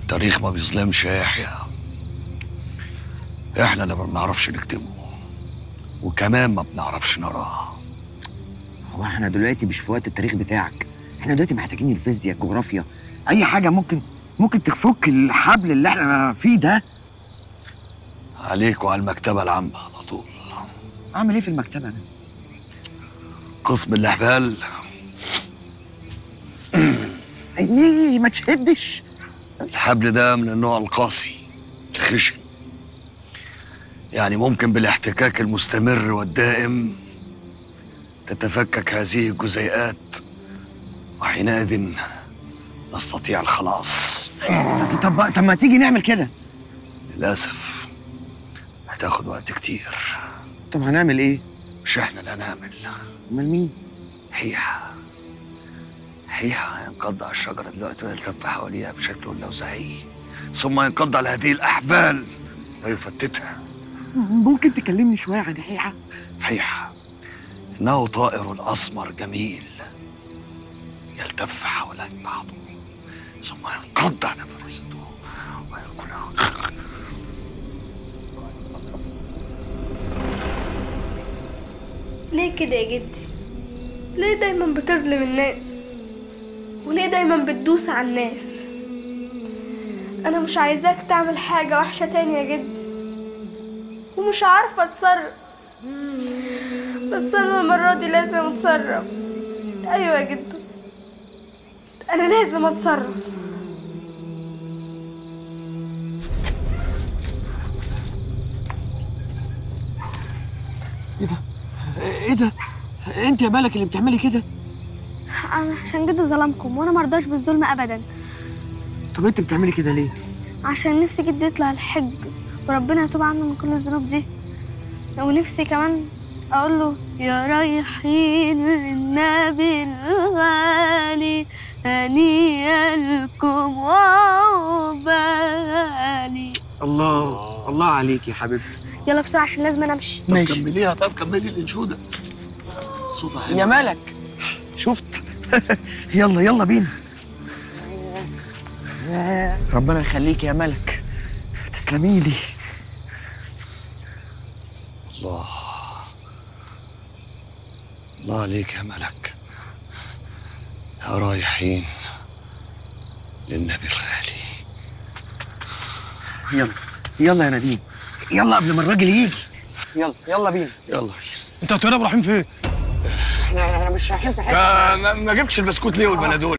التاريخ ما بيظلمش يا يحيى احنا اللي ما بنعرفش نكتبه وكمان ما بنعرفش نقراه هو احنا دلوقتي مش في وقت التاريخ بتاعك احنا دلوقتي محتاجين الفيزياء الجغرافيا اي حاجه ممكن ممكن تفك الحبل اللي احنا فيه ده عليك وعلى المكتبة العامة على طول اعمل ايه في المكتبه انا قسم الإحبال ايه ما تشدش الحبل ده من النوع القاسي خشن يعني ممكن بالاحتكاك المستمر والدائم تتفكك هذه الجزيئات وحينئذ نستطيع الخلاص طب طب طب ما تيجي نعمل كده للأسف هتاخد وقت كتير طب هنعمل ايه مش احنا اللي هنعمل امال مين حيحة حيحة ينقض على الشجرة دلوقتي ويلتف حواليها بشكل لوزعي ثم ينقض على هذه الأحبال ويفتتها ممكن تكلمني شويه عن حيحه حيحة إنه طائر أسمر جميل يلتف حول بعضه ثم ينقض على فريسته ويأكلها ليه كده يا جدي ليه دايما بتظلم الناس وليه دايما بتدوس على الناس انا مش عايزاك تعمل حاجة وحشة تاني يا جدي ومش عارفة اتصرف بس انا المرة دي لازم اتصرف ايوه يا جدو انا لازم اتصرف ايه ده انت يا مالك اللي بتعملي كده انا عشان جدو ظلمكم وانا مرضاش بالظلم ابدا طب انت بتعملي كده ليه عشان نفسي جدو يطلع الحج وربنا يتوب عنه من كل الذنوب دي ونفسي كمان اقول له يا رايحين للنبي الغالي هنيئا لكم وعقبالي الله الله عليك يا حبيبتي يلا بسرعه عشان لازم أنا امشي طب كمليها طب كملي الانشوده صوتها حلو يا مالك شفت يلا يلا بينا ربنا يخليك يا ملك تسلمي لي الله الله عليك يا ملك يا رايحين للنبي الغالي يلا يلا يا نديم يلا قبل ما الراجل يجي يلا يلا بينا يلا بينا انت هتهرب رايحين فين؟ احنا احنا مش رايحين في حته ما ما جبتش البسكوت ليه والبنادول